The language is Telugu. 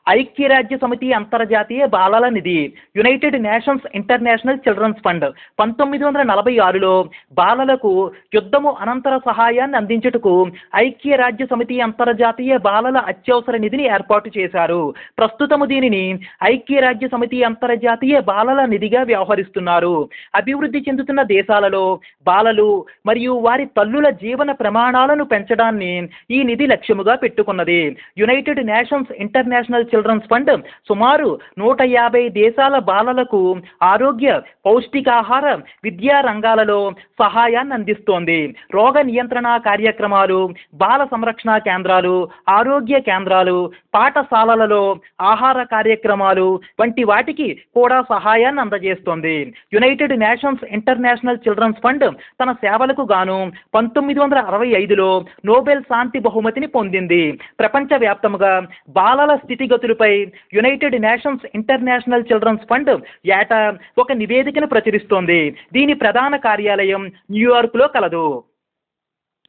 ఐక్యరాజ్య సమితి అంతర్జాతీయ బాలల నిధి United Nations International Children's Fund పంతొమ్మిది వందల నలభై ఆరులో బాలలకు యుద్ధము అనంతర సహాయాన్ని అందించుటకు ఐక్యరాజ్య సమితి అంతర్జాతీయ బాలల అత్యవసర నిధిని ఏర్పాటు చేశారు ప్రస్తుతము దీనిని ఐక్యరాజ్య సమితి అంతర్జాతీయ బాలల నిధిగా వ్యవహరిస్తున్నారు అభివృద్ధి చెందుతున్న దేశాలలో బాలలు మరియు వారి తల్లుల జీవన ప్రమాణాలను పెంచడాన్ని ఈ నిధి లక్ష్యముగా పెట్టుకున్నది United Nations International Children's Fund సుమారు నూట యాభై దేశాల బాలలకు ఆరోగ్య పౌష్టికాహార విద్యా రంగాలలో సహాయాన్ని అందిస్తోంది రోగ నియంత్రణ కార్యక్రమాలు బాల సంరక్షణ కేంద్రాలు ఆరోగ్య కేంద్రాలు పాఠశాలలలో ఆహార కార్యక్రమాలు వంటి వాటికి కూడా సహాయాన్ని అందజేస్తోంది United Nations International Children's Fund తన సేవలకు గాను పంతొమ్మిది వందల అరవై ఐదులో నోబెల్ శాంతి బహుమతిని పొందింది ప్రపంచవ్యాప్తముగా బాలల స్థితిగతులపై United Nations International Children's Fund ఏటా ఒక నివేదికను ప్రచురిస్తోంది దీని ప్రధాన కార్యాలయం న్యూయార్క్లో కలదు